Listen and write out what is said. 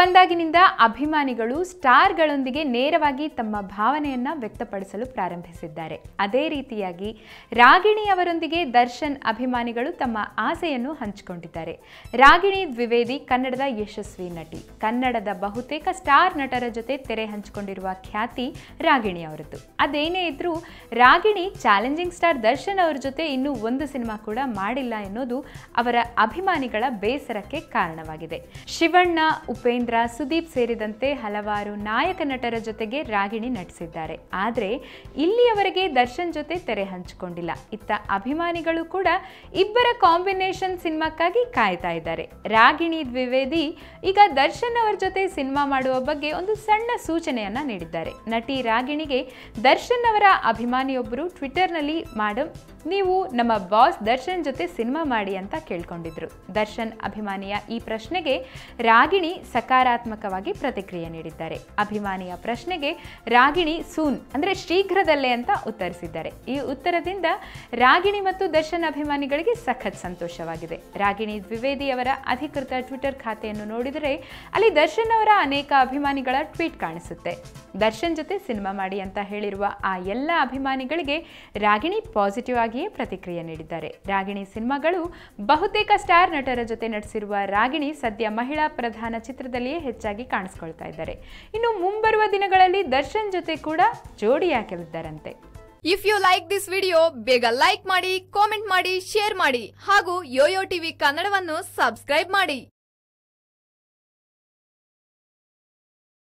ಬಂದಾಗಿನಿಂದ ಅಭಿಮಾನಿಗಳು ಸ್ಟಾರ್ಗಳೊಂದಿಗೆ ನೇರವಾಗಿ ತಮ್ಮ ಭಾವನೆಯನ್ನ ವ್ಯಕ್ತಪಡಿಸಲು ಪ್ರಾರಂಭಿಸಿದ್ದಾರೆ ಅದೇ ರೀತಿಯಾಗಿ ರಾಗಿಣಿ ಅವರೊಂದಿಗೆ ದರ್ಶನ್ ಅಭಿಮಾನಿಗಳು ತಮ್ಮ ಆಸೆಯನ್ನು ಹಂಚಿಕೊಂಡಿದ್ದಾರೆ ರಾಗಿಣಿ ದ್ವಿವೇದಿ ಕನ್ನಡದ ಯಶಸ್ವಿ ನಟಿ ಕನ್ನಡದ ಬಹುತೇಕ ಸ್ಟಾರ್ ನಟರ ಜೊತೆ ತೆರೆ ಹಂಚಿಕೊಂಡಿರುವ ಖ್ಯಾತಿ ರಾಗಿಣಿ ಅವರದ್ದು ಅದೇನೇ ಇದ್ರೂ ರಾಗಿಣಿ ಚಾಲೆಂಜಿಂಗ್ ಸ್ಟಾರ್ ದರ್ಶನ್ ಅವರ ಜೊತೆ ಇನ್ನೂ ಒಂದು ಸಿನಿಮಾ ಕೂಡ ಮಾಡಿಲ್ಲ ಎನ್ನುವುದು ಅವರ ಅಭಿಮಾನಿಗಳ ಬೇಸರಕ್ಕೆ ಕಾರಣವಾಗಿದೆ ಶಿವಣ್ಣ ಉಪೇಂದ್ರ ಸುದೀಪ್ ಸೇರಿದಂತೆ ಹಲವಾರು ನಾಯಕ ನಟರ ಜೊತೆಗೆ ರಾಗಿಣಿ ನಟಿಸಿದ್ದಾರೆ ಆದರೆ ಇಲ್ಲಿಯವರೆಗೆ ದರ್ಶನ್ ಜೊತೆ ತೆರೆ ಹಂಚಿಕೊಂಡಿಲ್ಲ ಇತ್ತ ಅಭಿಮಾನಿಗಳು ಕೂಡ ಇಬ್ಬರ ಕಾಂಬಿನೇಷನ್ ಸಿನಿಮಾಕ್ಕಾಗಿ ಕಾಯ್ತಾ ಇದ್ದಾರೆ ರಾಗಿಣಿ ದ್ವಿವೇದಿ ಈಗ ದರ್ಶನ್ ಅವರ ಜೊತೆ ಸಿನಿಮಾ ಮಾಡುವ ಬಗ್ಗೆ ಒಂದು ಸಣ್ಣ ಸೂಚನೆಯನ್ನ ನೀಡಿದ್ದಾರೆ ನಟಿ ರಾಗಿಣಿಗೆ ದರ್ಶನ್ ಅವರ ಅಭಿಮಾನಿಯೊಬ್ಬರು ಟ್ವಿಟರ್ನಲ್ಲಿ ಮಾಡಮ್ ನೀವು ನಮ್ಮ ಬಾಸ್ ದರ್ಶನ್ ಜೊತೆ ಸಿನಿಮಾ ಮಾಡಿ ಅಂತ ಕೇಳ್ಕೊಂಡಿದ್ರು ದರ್ಶನ್ ಅಭಿಮಾನಿಯ ಈ ಪ್ರಶ್ನೆಗೆ ರಾಗಿಣಿ ಸಕಾರಾತ್ಮಕವಾಗಿ ಪ್ರತಿಕ್ರಿಯೆ ನೀಡಿದ್ದಾರೆ ಅಭಿಮಾನಿಯ ಪ್ರಶ್ನೆಗೆ ರಾಗಿಣಿ ಸೂನ್ ಅಂದ್ರೆ ಶೀಘ್ರದಲ್ಲೇ ಅಂತ ಉತ್ತರಿಸಿದ್ದಾರೆ ಈ ಉತ್ತರದಿಂದ ರಾಗಿಣಿ ಮತ್ತು ದರ್ಶನ್ ಅಭಿಮಾನಿಗಳಿಗೆ ಸಖತ್ ಸಂತೋಷವಾಗಿದೆ ರಾಗಿಣಿ ದ್ವಿವೇದಿ ಅವರ ಅಧಿಕೃತ ಟ್ವಿಟರ್ ಖಾತೆಯನ್ನು ನೋಡಿದರೆ ಅಲ್ಲಿ ದರ್ಶನ್ ಅವರ ಅನೇಕ ಅಭಿಮಾನಿಗಳ ಟ್ವೀಟ್ ಕಾಣಿಸುತ್ತೆ ದರ್ಶನ್ ಜೊತೆ ಸಿನಿಮಾ ಮಾಡಿ ಅಂತ ಹೇಳಿರುವ ಆ ಎಲ್ಲ ಅಭಿಮಾನಿಗಳಿಗೆ ರಾಗಿಣಿ ಪಾಸಿಟಿವ್ ಆಗಿಯೇ ಪ್ರತಿಕ್ರಿಯೆ ನೀಡಿದ್ದಾರೆ ರಾಗಿಣಿ ಸಿನಿಮಾಗಳು ಬಹುತೇಕ ಸ್ಟಾರ್ ನಟರ ಜೊತೆ ನಟಿಸಿರುವ ರಾಗಿಣಿ ಸದ್ಯ ಮಹಿಳಾ ಪ್ರಧಾನ ಚಿತ್ರದಲ್ಲಿಯೇ ಹೆಚ್ಚಾಗಿ ಕಾಣಿಸ್ಕೊಳ್ತಾ ಇದ್ದಾರೆ ಇನ್ನು ಮುಂಬರುವ ದಿನಗಳಲ್ಲಿ ದರ್ಶನ್ ಜೊತೆ ಕೂಡ ಜೋಡಿಯಾಗಲಿದ್ದಾರಂತೆ if you like this video ಬೇಗ ಲೈಕ್ ಮಾಡಿ ಕಾಮೆಂಟ್ ಮಾಡಿ ಶೇರ್ ಮಾಡಿ ಹಾಗೂ ಯೋಯೋ ಟಿವಿ ಕನ್ನಡವನ್ನು ಸಬ್ಸ್ಕ್ರೈಬ್ ಮಾಡಿ